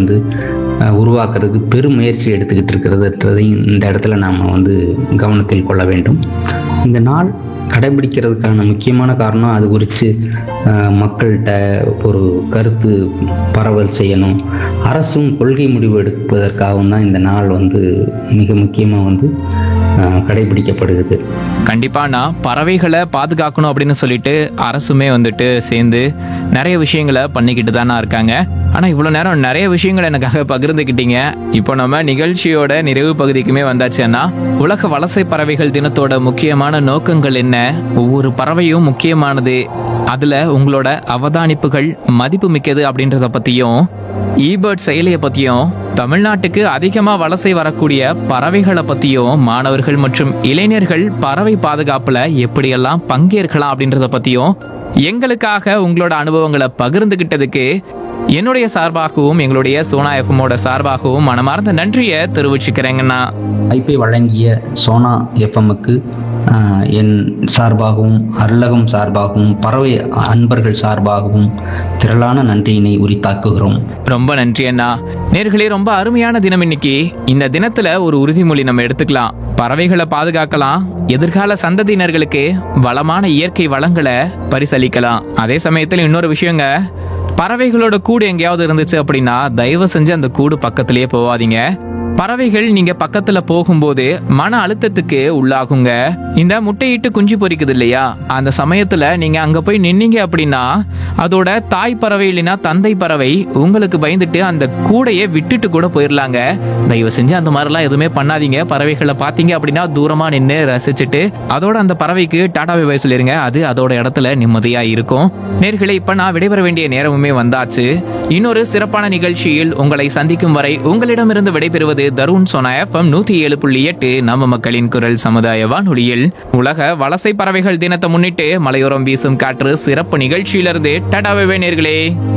வந்து அஹ், உருவாக்குறதுக்கு பெரும் முயற்சி எடுத்துக்கிட்டு இருக்கிறதுன்றதையும் இந்த இடத்துல நாம் வந்து கவனத்தில் கொள்ள வேண்டும் இந்த நாள் கடைபிடிக்கிறதுக்கான முக்கியமான காரணம் அது குறித்து மக்கள்கிட்ட ஒரு கருத்து பரவல் செய்யணும் அரசும் கொள்கை முடிவு எடுப்பதற்காகவும் தான் இந்த நாள் வந்து மிக முக்கியமாக வந்து அஹ், கடைபிடிக்கப்படுகிறது கண்டிப்பாண்ணா பறவைகளை பாதுகாக்கணும் அப்படின்னு சொல்லிட்டு அரசுமே வந்துட்டு சேர்ந்து நிறைய விஷயங்களை பண்ணிக்கிட்டு தானே இருக்காங்க ஆனால் இவ்வளோ நேரம் நிறைய விஷயங்களை எனக்காக பகிர்ந்துக்கிட்டீங்க இப்போ நம்ம நிகழ்ச்சியோட நிறைவு பகுதிக்குமே வந்தாச்சுன்னா உலக வலசை பறவைகள் தினத்தோட முக்கியமான நோக்கங்கள் என்ன ஒவ்வொரு பறவையும் முக்கியமானது அதில் உங்களோட அவதானிப்புகள் மதிப்பு மிக்கது அப்படின்றத பற்றியும் ஈபர்ட் செயலியை பற்றியும் தமிழ்நாட்டுக்கு அதிகமாக வலசை வரக்கூடிய பறவைகளை பற்றியும் மாணவர்கள் மற்றும் இளைஞர்கள் பறவை பாதுகாப்பில் எப்படியெல்லாம் பங்கேற்கலாம் அப்படின்றத பற்றியும் எங்களுக்காக உங்களோட அனுபவங்களை பகிர்ந்துகிட்டதுக்கு என்னுடைய சார்பாகவும் எங்களுடைய சோனா எஃப்எம்மோட சார்பாகவும் மனமார்ந்த நன்றியை தெரிவிச்சுக்கிறேங்கண்ணா வாய்ப்பை வழங்கிய சோனா எஃப்எம்முக்கு என் சார்பாகவும் அருளகம் சார்பாகவும் பறவை அன்பர்கள் சார்பாகவும் திரளான நன்றியினை உரித்தாக்குகிறோம் ரொம்ப நன்றி அண்ணா நேர்களே ரொம்ப அருமையான தினம் இன்னைக்கு இந்த தினத்துல ஒரு உறுதிமொழி நம்ம எடுத்துக்கலாம் பறவைகளை பாதுகாக்கலாம் எதிர்கால சந்ததியினர்களுக்கு வளமான இயற்கை வளங்களை பரிசளிக்கலாம் அதே சமயத்தில் இன்னொரு விஷயங்க பறவைகளோட கூடு எங்கேயாவது இருந்துச்சு அப்படின்னா தயவு செஞ்சு அந்த கூடு பக்கத்திலேயே போகாதீங்க பறவைகள் நீங்க பக்கத்துல போகும்போது மன அழுத்தத்துக்கு உள்ளாகுங்க இந்த முட்டையிட்டு குஞ்சு பொரிக்குது இல்லையா அந்த சமயத்துல நீங்க அங்க போய் நின்னீங்க அப்படின்னா அதோட தாய் பறவை இல்லைன்னா தந்தை பறவை உங்களுக்கு பயந்துட்டு அந்த கூடையை விட்டுட்டு கூட போயிடலாங்க தயவு செஞ்சு அந்த மாதிரிலாம் எதுவுமே பண்ணாதீங்க பறவைகளை பார்த்தீங்க அப்படின்னா தூரமா நின்று ரசிச்சுட்டு அதோட அந்த பறவைக்கு டாடா பை சொல்லிருங்க அது அதோட இடத்துல நிம்மதியா இருக்கும் நேர்களே இப்ப நான் விடைபெற வேண்டிய நேரமுமே வந்தாச்சு இன்னொரு சிறப்பான நிகழ்ச்சியில் உங்களை சந்திக்கும் வரை உங்களிடமிருந்து விடைபெறுவது தருண் சோனா எஃப்எம் நூத்தி ஏழு புள்ளி எட்டு நம்ம மக்களின் குரல் சமுதாய வானொலியில் உலக வலசை பறவைகள் தினத்தை முன்னிட்டு மலையோரம் வீசும் காற்று சிறப்பு நிகழ்ச்சியிலிருந்து டாடா வெவே நேர்களே